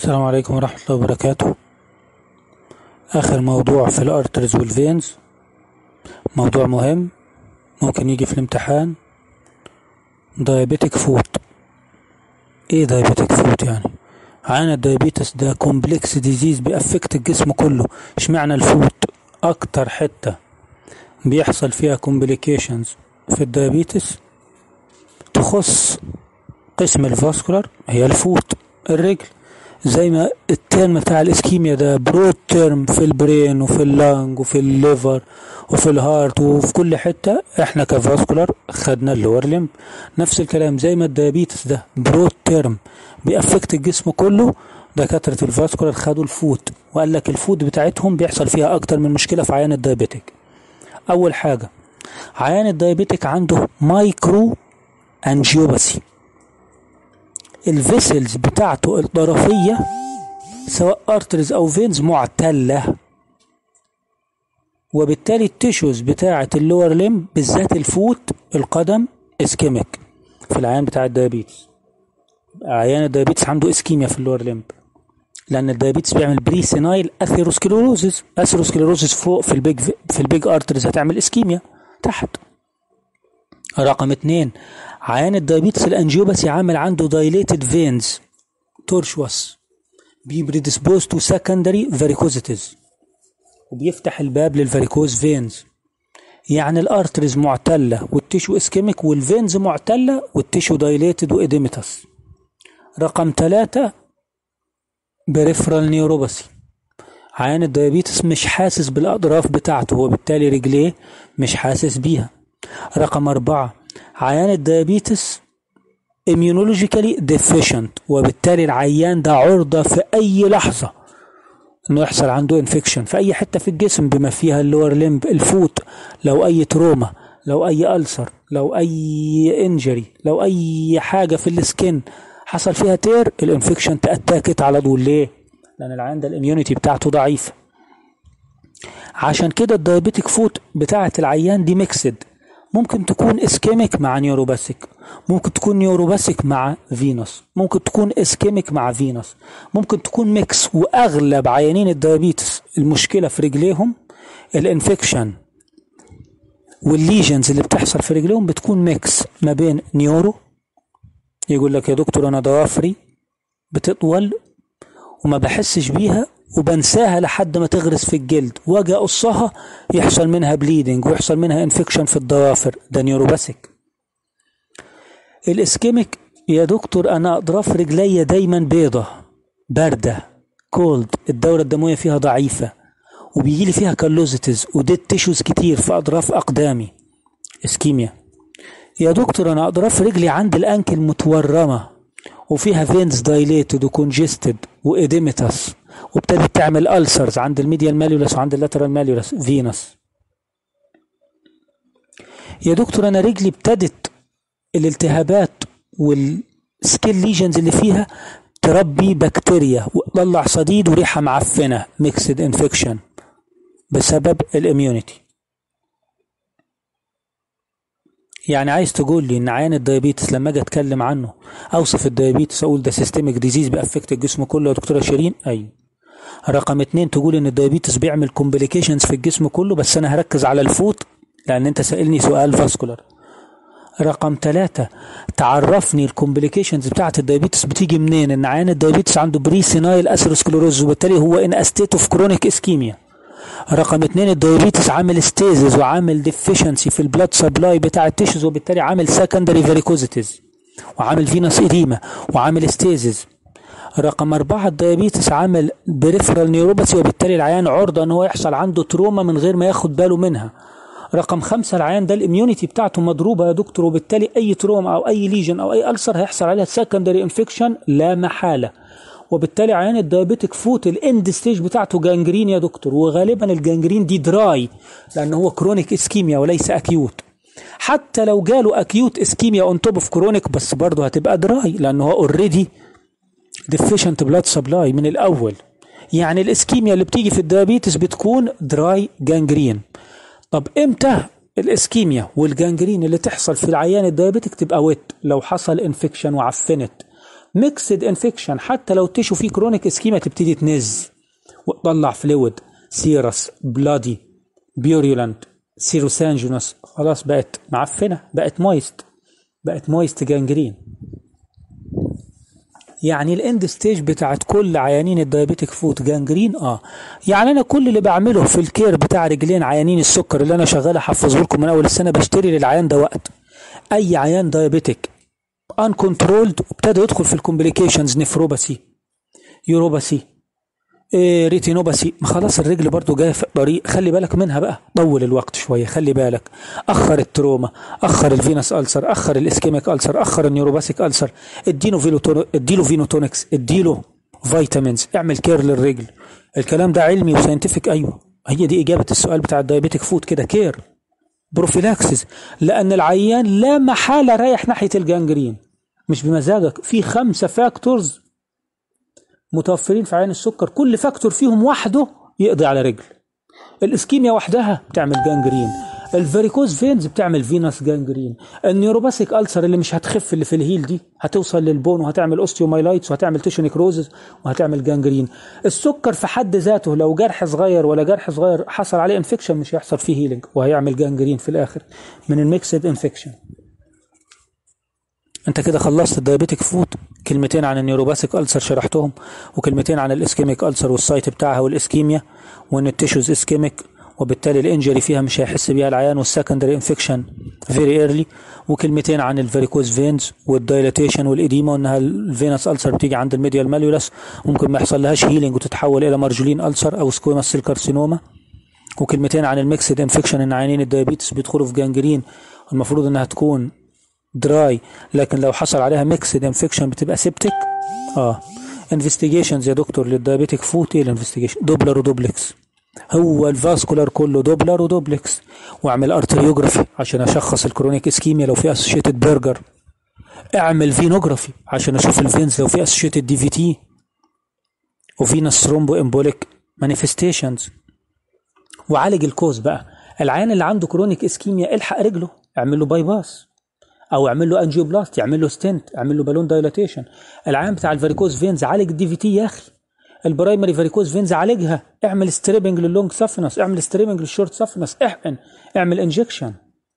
السلام عليكم ورحمة الله وبركاته آخر موضوع في الأرترز والفينز موضوع مهم ممكن يجي في الامتحان diabetic فوت ايه diabetic فوت يعني عانى الدايابيتس ده كومبلكس ديزيز بيأفكت الجسم كله اشمعنى الفوت اكتر حتة بيحصل فيها كومبليكيشنز في الدايابيتس تخص قسم الفاسكولار هي الفوت الرجل زي ما الترم بتاع الاسكيميا ده برود ترم في البرين وفي اللانج وفي الليفر وفي الهارت وفي كل حتة احنا كفاسكولار خدنا اللور لمب نفس الكلام زي ما الديابيتس ده برود ترم بيأفكت الجسم كله دكاترة الفاسكولار خدوا الفوت وقال لك الفوت بتاعتهم بيحصل فيها اكتر من مشكلة في عيان الدايابيتك اول حاجة عيان الدايابيتك عنده مايكرو انجيوباسي الفيسلز بتاعته الطرفية سواء ارترز او فينز معتلة وبالتالي التيشوز بتاعة اللور ليم بالذات الفوت القدم اسكيميك في العيان بتاع الديابيتس عيان الديابيتس عنده اسكيميا في اللور ليمب لان الديابيتس بيعمل بري سينايل اثيروسكليروزز اثيروسكليروزز فوق في البيج في البيج ارترز هتعمل اسكيميا تحت رقم اتنين عيان الدايابيتس الانجيوباسي عامل عنده دايليتد فينز تورشوس بيبريدسبوز تو سكندري فاريكوزيتيز وبيفتح الباب للفاريكوز فينز يعني الارترز معتله والتيشو اسكيميك والفينز معتله والتيشو دايليتد واديمتس رقم ثلاثة بريفرال نيوروباثي عيان الديابيتس مش حاسس بالأطراف بتاعته وبالتالي رجليه مش حاسس بيها رقم أربعة عيان الديابيتس immunologically deficient وبالتالي العيان ده عرضة في أي لحظة انه يحصل عنده انفكشن في اي حته في الجسم بما فيها اللور ليمب الفوت لو اي تروما لو اي ألسر لو اي انجري لو اي حاجه في السكن حصل فيها تير الانفكشن تاتاكت على طول ليه لان العيان ده الاميونيتي بتاعته ضعيفه عشان كده الدايابيتك فوت بتاعه العيان دي ميكسد ممكن تكون اسكيميك مع نيوروباثيك ممكن تكون نيوروباثيك مع فينوس ممكن تكون اسكيميك مع فينوس ممكن تكون ميكس واغلب عيانين الدايابيتس المشكله في رجليهم الانفكشن والليجنز اللي بتحصل في رجليهم بتكون ميكس ما بين نيورو يقول لك يا دكتور انا ضوافري بتطول وما بحسش بيها وبنساها لحد ما تغرس في الجلد واجي اقصها يحصل منها بليدنج ويحصل منها انفكشن في الضوافر ده نيوروباثيك الاسكيميك يا دكتور انا اطراف رجلي دايما بيضة باردة كولد الدورة الدموية فيها ضعيفة وبيجي لي فيها كالوزيتيز وديد تيشوز كتير في اطراف اقدامي اسكيميا يا دكتور انا اطراف رجلي عند الانكل متورمة وفيها فينز دايليتد وكونجستد واديمتس وابتدت تعمل ألسرز عند الميديال ماليولس وعند اللاترال ماليولس فينس يا دكتور انا رجلي ابتدت الالتهابات والسكيل ليجنز اللي فيها تربي بكتيريا وتطلع صديد وريحه معفنه ميكسد انفكشن بسبب الاميونيتي يعني عايز تقول لي ان عيان الدايابيتس لما اجي اتكلم عنه اوصف الدايابيتس اقول ده سيستميك ديزيز بيأفكت الجسم كله يا دكتوره شيرين ايوه رقم اتنين تقول ان الدايابيتس بيعمل كومبليكيشنز في الجسم كله بس انا هركز على الفوت لان انت سألني سؤال فاسكولار رقم ثلاثة تعرفني الكومبليكيشنز بتاعت الدايابيتس بتيجي منين ان عيان الدايابيتس عنده بري سينايل اثيروسكلوروز وبالتالي هو ان استيت اوف كرونيك اسكيميا رقم اتنين الدايابيتس عامل ستيزز وعامل ديفيشنسي في البلاد سبلاي بتاع التيشوز وبالتالي عامل سكندري فاريكوزيتيز وعامل فينوس إديمة وعامل ستيزز رقم أربعة الديابيتس عامل بريفرال نيوروباثي وبالتالي العيان عرضة ان هو يحصل عنده تروما من غير ما ياخد باله منها رقم خمسة العيان ده الاميونيتي بتاعته مضروبة يا دكتور وبالتالي أي تروما أو أي ليجن أو أي ألسر هيحصل عليها سكندري انفكشن لا محالة وبالتالي عيان الدايابيتك فوت الاند ستيج بتاعته جانجرين يا دكتور وغالبا الجانجرين دي دراي لأن هو كرونيك اسكيميا وليس أكيوت حتى لو جاله أكيوت اسكيميا اون توب اوف كرونيك بس برضه هتبقى دراي لأن هو اوريدي ديفيشنت بلاد سبلاي من الأول يعني الاسكيميا اللي بتيجي في الديابيتس بتكون دراي جانجرين طب امتى الاسكيميا والجانجرين اللي تحصل في العيان الديابيتك تبقى ويت لو حصل انفكشن وعفنت ميكسد انفكشن حتى لو التيشو فيه كرونيك اسكيما تبتدي تنز وتطلع فلويد سيرس بلادي بيوريولانت سيروسانجينوس خلاص بقت معفنه بقت مويست بقت مويست جانجرين يعني الاند ستيج بتاعت كل عيانين الدايابيتك فوت جانجرين اه يعني انا كل اللي بعمله في الكير بتاع رجلين عيانين السكر اللي انا شغال احفظه لكم من اول السنه بشتري للعيان ده وقت اي عيان دايابيتك ان كنترولد ابتدى يدخل في الكومبليكيشنز نفروباسي يوروباسي إيه ريتينوباسي ما خلاص الرجل برضو جايه في الطريق خلي بالك منها بقى طول الوقت شويه خلي بالك اخر التروما اخر الفينس السر اخر الاسكيميك السر اخر النيوروباسيك السر اديله فيلوتون اديله فينوتونكس اديله فيتامينز اعمل كير للرجل الكلام ده علمي وساينتفك ايوه هي دي اجابه السؤال بتاع الدايابيتك فود كده كير بروفيلاكسس لان العيان لا محاله رايح ناحيه الجانجرين مش بمزاجك في خمسه فاكتورز متوفرين في عين السكر كل فاكتور فيهم وحده يقضي على رجل الاسكيميا وحدها بتعمل جانجرين الفاريكوز فينز بتعمل فينس جانجرين النيوروباسيك ألسر اللي مش هتخف اللي في الهيل دي هتوصل للبون وهتعمل اوستيومايلايتس وهتعمل تيشو نيكروزز وهتعمل جانجرين السكر في حد ذاته لو جرح صغير ولا جرح صغير حصل عليه انفكشن مش هيحصل فيه هيلينج وهيعمل جانجرين في الاخر من الميكسد انفكشن انت كده خلصت الدايابيتك فود كلمتين عن النيوروباسيك ألسر شرحتهم وكلمتين عن الاسكيميك ألسر والسايت بتاعها والاسكيميا وان التيشوز اسكيميك وبالتالي الانجري فيها مش هيحس بيها العيان والسكندري انفكشن فيري ايرلي وكلمتين عن الفاريكوز فينز والدايلاتيشن والاديما وانها الفينس ألسر بتيجي عند الميديال ماليولس ممكن ما يحصل لهاش هيلينج وتتحول الى مارجولين ألسر او سكويماس سيل كارسينوما وكلمتين عن الميكسد انفكشن ان عيانين الدايابيتس بيدخلوا في جانجرين المفروض انها تكون دراي لكن لو حصل عليها ميكسد انفكشن بتبقى سيبتك اه انفستيجيشنز يا دكتور للدايابيتك فوت ايه الانفستيجيشن دوبلر ودوبلكس هو الفاسكولار كله دوبلر ودوبلكس واعمل ارتريوجرافي عشان اشخص الكرونيك اسكيميا لو في اسوشيتد برجر اعمل فينوجرافي عشان اشوف الفينز لو في اسوشيتد دي في تي وفينس ثرومبو امبوليك مانيفستيشنز وعالج الكوز بقى العيان اللي عنده كرونيك اسكيميا الحق رجله اعمل له باي باس او اعمل له انجيوبلاست اعمل له ستنت اعمل له بالون دايلاتيشن العيان بتاع الفاريكوز فينز عالج الدي في تي يا اخي البرايمري فاريكوز فينز عالجها اعمل ستريبنج لللونج سافنس اعمل ستريبنج للشورت سافنس احقن اعمل انجكشن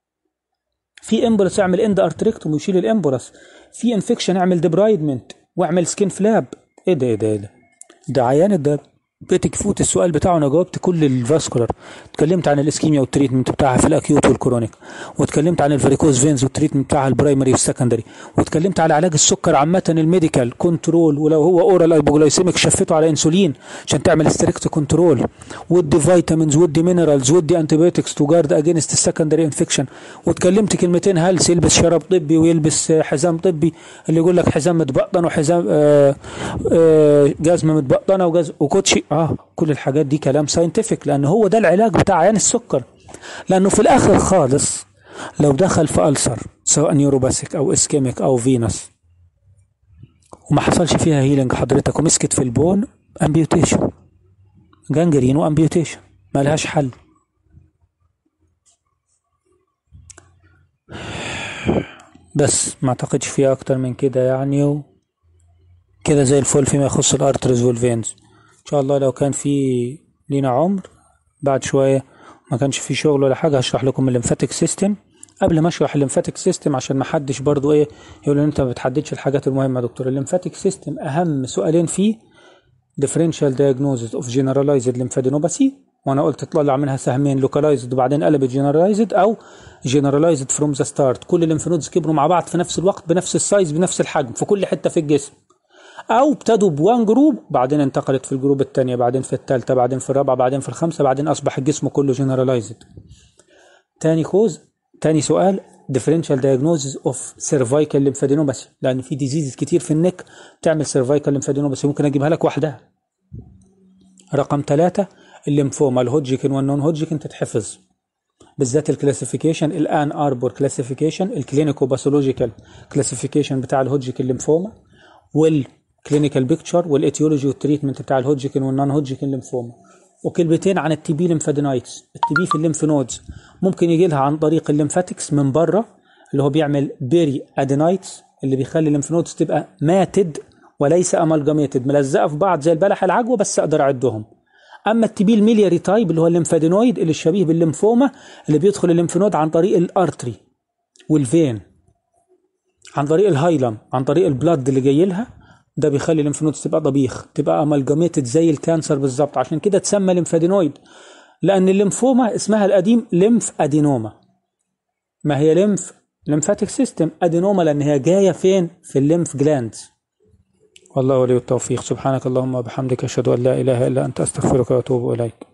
في امبولس اعمل اند ارتريكتوم ويشيل الامبولس في انفكشن اعمل ديبرايدمنت واعمل سكين فلاب ايه ده ايه ده ايه ده ده عيان ده بيتك فوت السؤال بتاعه انا جاوبت كل الفاسكولار اتكلمت عن الاسكيميا والتريتمنت بتاعها في الاكيوت والكرونيك واتكلمت عن الفاريكوز فينز والتريتمنت بتاعها البرايمري والسكندري واتكلمت على علاج السكر عامه الميديكال كنترول ولو هو اورال ايبوجلايسيميك شفته على انسولين عشان تعمل ستريكت كنترول ودي فيتامينز ودي مينرالز ودي انتيبيوتكس تو جارد اجينست السكندري انفكشن واتكلمت كلمتين هلس يلبس شراب طبي ويلبس حزام طبي اللي يقول لك حزام متبطن وحزام آآ آآ جزمه متبطنه وجزمه وكوتشي اه كل الحاجات دي كلام ساينتفك لان هو ده العلاج بتاع عيان السكر لانه في الاخر خالص لو دخل في ألسر سواء نيوروباسيك او اسكيميك او فينس وما حصلش فيها هيلينج حضرتك ومسكت في البون امبيوتيشن جانجرين وامبيوتيشن ما لهاش حل بس ما اعتقدش فيها اكتر من كده يعني و... كده زي الفل فيما يخص الارترز والفينز ان شاء الله لو كان في لينا عمر بعد شويه ما كانش في شغل ولا حاجه هشرح لكم الليمفاتيك سيستم قبل ما اشرح الليمفاتيك سيستم عشان ما حدش برضو ايه يقول ان انت ما بتحددش الحاجات المهمه يا دكتور الليمفاتيك سيستم اهم سؤالين فيه differential diagnosis of generalized lymphadenopathy وانا قلت تطلع منها سهمين localized وبعدين قلبت generalized او generalized from the start كل الليمف نودز كبروا مع بعض في نفس الوقت بنفس السايز بنفس الحجم في كل حته في الجسم او ابتدوا بوان جروب بعدين انتقلت في الجروب الثانيه بعدين في الثالثه بعدين في الرابعه بعدين في الخامسه بعدين اصبح الجسم كله جنرالايزد تاني خوز تاني سؤال differential diagnosis of cervical lymphadenopathy لان في ديزيز كتير في النك بتعمل cervical lymphadenopathy ممكن اجيبها لك وحدها رقم ثلاثة الليمفوما الهودجكن والنون هودجكن تتحفظ بالذات الكلاسيفيكيشن الان اربور كلاسيفيكيشن الكلينيكو باثولوجيكال كلاسيفيكيشن بتاع الهودجكن ليمفوما والكلينيكال بيكتشر والايتيولوجي والتريتمنت بتاع الهودجكن والنون هودجكن ليمفوما وكلمتين عن التي بي ليمفادينايتس التي بي في الليمف نودز ممكن يجي لها عن طريق الليمفاتكس من بره اللي هو بيعمل بيري ادينايتس اللي بيخلي الليمف نودز تبقى ماتد وليس امالجاميتد ملزقه في بعض زي البلح العجوه بس اقدر اعدهم اما التي بي الميلياري تايب اللي هو الليمفادينويد اللي الشبيه بالليمفوما اللي بيدخل الليمف نود عن طريق الارتري والفين عن طريق الهايلم عن طريق البلاد اللي جاي لها ده بيخلي الليمف نودز تبقى طبيخ تبقى امالجاميتد زي الكانسر بالظبط عشان كده تسمى ليمفادينويد لان الليمفوما اسمها القديم ليمف ادينوما ما هي ليمف ليمفاتيك سيستم ادينوما لان هي جايه فين في الليمف جلاندز والله ولي التوفيق سبحانك اللهم وبحمدك اشهد ان لا اله الا انت استغفرك واتوب اليك